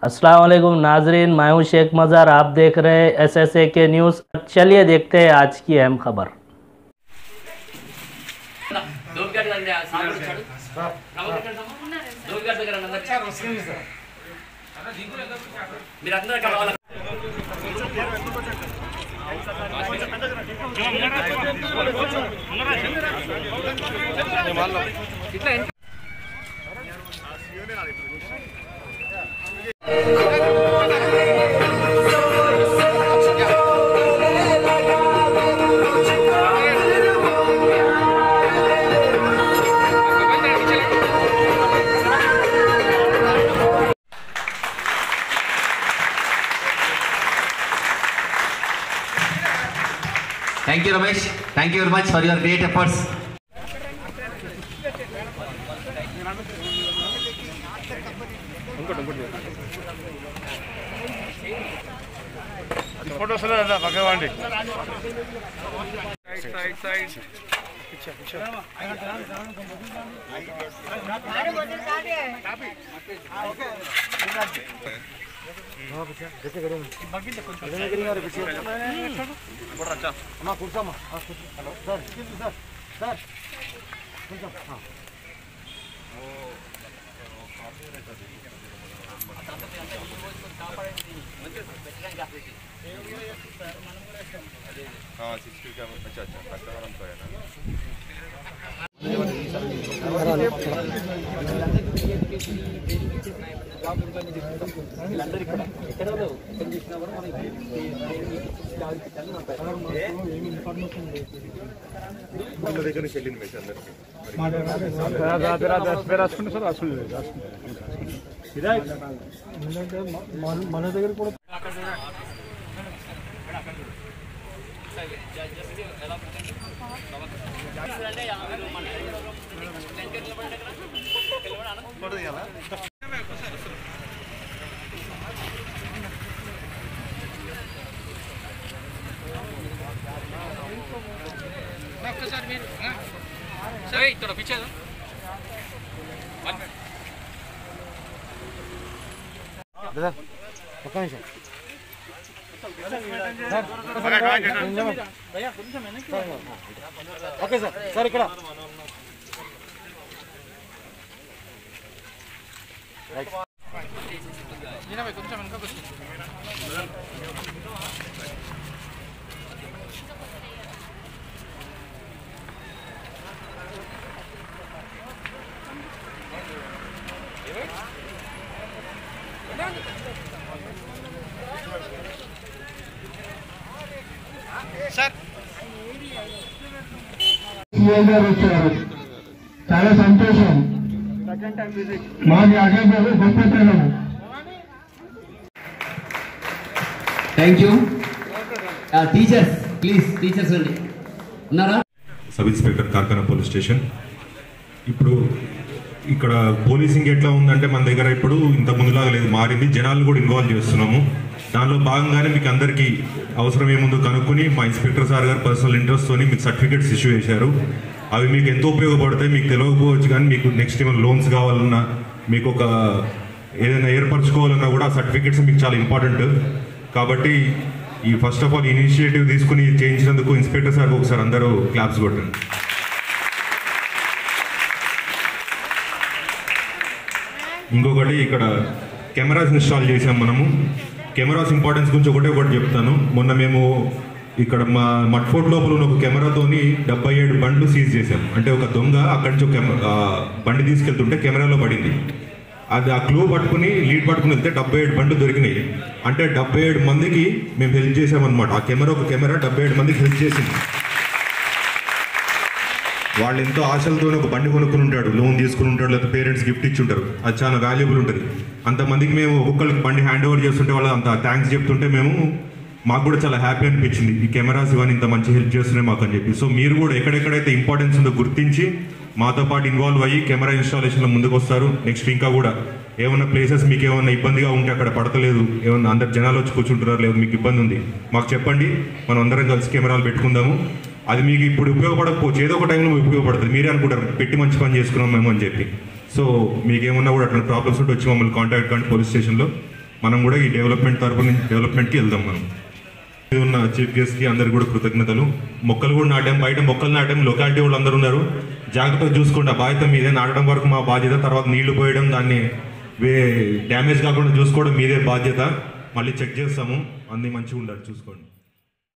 अस्सलाम वालेकुम नाजरीन मैं हूं शेख मज़ार आप देख रहे हैं एस एस ए के न्यूज़ चलिए देखते हैं आज की अहम खबर మీరందరూ ఇక్కడ రావాలి. Thank you, Ramesh. Thank you very much for your great efforts. Photos Bhagavan రాసుకుంటే సార్ రాసుకుంటే మన దగ్గర కూడా ఓకే సార్ సార్ ఇక్కడ సీఏ గారు వచ్చారు చాలా సంతోషం మాది అజయ్ గొప్పతనం Thank you. Uh, teachers, please, teachers only. ఉన్నారా sub inspector Karkhana police station ఇప్పుడు ఇక్కడ పోలీసింగ్ ఎట్లా ఉందంటే మన దగ్గర ఇప్పుడు ఇంత ముందులాగా లేదు మారింది జనాలు కూడా ఇన్వాల్వ్ చేస్తున్నాము దానిలో భాగంగానే మీకు అందరికీ అవసరం ఏముందో కనుక్కొని మా ఇన్స్పెక్టర్ సార్ గారు పర్సనల్ ఇంట్రెస్ట్తోని మీకు సర్టిఫికేట్స్ ఇష్యూ చేశారు అవి మీకు ఎంతో ఉపయోగపడతాయి మీకు తెలియకపోవచ్చు కానీ మీకు నెక్స్ట్ ఏమైనా లోన్స్ కావాలన్నా మీకు ఒక ఏదైనా ఏర్పరచుకోవాలన్నా కూడా ఆ సర్టిఫికేట్స్ మీకు చాలా ఇంపార్టెంట్ కాబట్టి ఈ ఫస్ట్ ఆఫ్ ఆల్ ఇనిషియేటివ్ తీసుకుని చేయించినందుకు ఇన్స్పెక్టర్ సార్ ఒకసారి అందరూ క్లాప్స్ కొట్టండి ఇంకొకటి ఇక్కడ కెమెరాస్ ఇన్స్టాల్ చేసాం మనము కెమెరాస్ ఇంపార్టెన్స్ గురించి ఒకటే ఒకటి చెప్తాను మొన్న మేము ఇక్కడ మా మట్ఫోర్ట్ లోపల ఉన్న ఒక కెమెరాతోని డెబ్బై ఏడు బండ్లు సీజ్ చేసాం అంటే ఒక దొంగ అక్కడి నుంచి ఒక కెమె- ఆ, బండి తీసుకెళ్తుంటే కెమెరాలో పడింది అది ఆ క్లూ పట్టుకుని లీడ్ పట్టుకుని వెళ్తే డెబ్బై ఏడు బండ్లు దొరికినాయి అంటే డెబ్బై ఏడు మందికి మేము హెల్ప్ చేసామన్నమాట ఆ కెమెరా ఒక కెమెరా డెబ్బై ఏడు మందికి హెల్ప్ చేసింది వాళ్ళు ఎంతో ఆశలతో ఒక బండి కొనుక్కుని ఉంటాడు లోన్ తీసుకుని ఉంటాడు లేకపోతే పేరెంట్స్ గిఫ్ట్ ఇచ్చి ఉంటారు అది చాలా వాల్యుబుల్ ఉంటుంది అంతమందికి మేము ఒక్కొక్కరికి బండి హ్యాండ్ ఓవర్ చేస్తుంటే వాళ్ళు అంత థ్యాంక్స్ చెప్తుంటే మేము మాకు కూడా చాలా హ్యాపీ అనిపించింది ఈ కెమెరాస్ ఇవన్నీ ఇంత మంచి హెల్ప్ చేస్తున్నాయి మాకు అని చెప్పి సో మీరు కూడా ఎక్కడెక్కడైతే ఇంపార్టెన్స్ ఉందో గుర్తించి మాతో పాటు ఇన్వాల్వ్ అయ్యి కెమెరా ఇన్స్టాలేషన్లో ముందుకు వస్తారు నెక్స్ట్ ఇంకా కూడా ఏమన్నా ప్లేసెస్ మీకు ఏమన్నా ఇబ్బందిగా ఉంటే అక్కడ పడతలేదు ఏమన్నా అందరు జనాలు వచ్చి కూర్చుంటున్నారు లేదు మీకు ఇబ్బంది ఉంది మాకు చెప్పండి మనం అందరం కలిసి కెమెరాలు పెట్టుకుందాము అది మీకు ఇప్పుడు ఉపయోగపడకపోవచ్చు ఏదో ఒక టైంలో ఉపయోగపడుతుంది మీరే అనుకుంటారు పెట్టి మంచి పని చేసుకున్నాం మేము అని చెప్పి సో మీకు ఏమన్నా కూడా అట్లా ప్రాబ్లమ్స్ ఉంటే వచ్చి మమ్మల్ని కాంటాక్ట్ కండి పోలీస్ స్టేషన్లో మనం కూడా ఈ డెవలప్మెంట్ తరపు నుంచి డెవలప్మెంట్కి వెళ్దాం మనం మీద ఉన్న చీఫ్ గెస్ట్కి అందరికి కూడా కృతజ్ఞతలు మొక్కలు కూడా నాటాం బయట మొక్కలు నాటాం లొకాలిటీ వాళ్ళు అందరూ ఉన్నారు జాగ్రత్తగా చూసుకోండి ఆ బాధ్యత మీదే నాటడం వరకు మా బాధ్యత తర్వాత నీళ్లు పోయడం దాన్ని వే డ్యామేజ్ కాకుండా చూసుకోవడం మీదే బాధ్యత మళ్ళీ చెక్ చేస్తాము అన్నీ మంచిగా ఉండాలి చూసుకోండి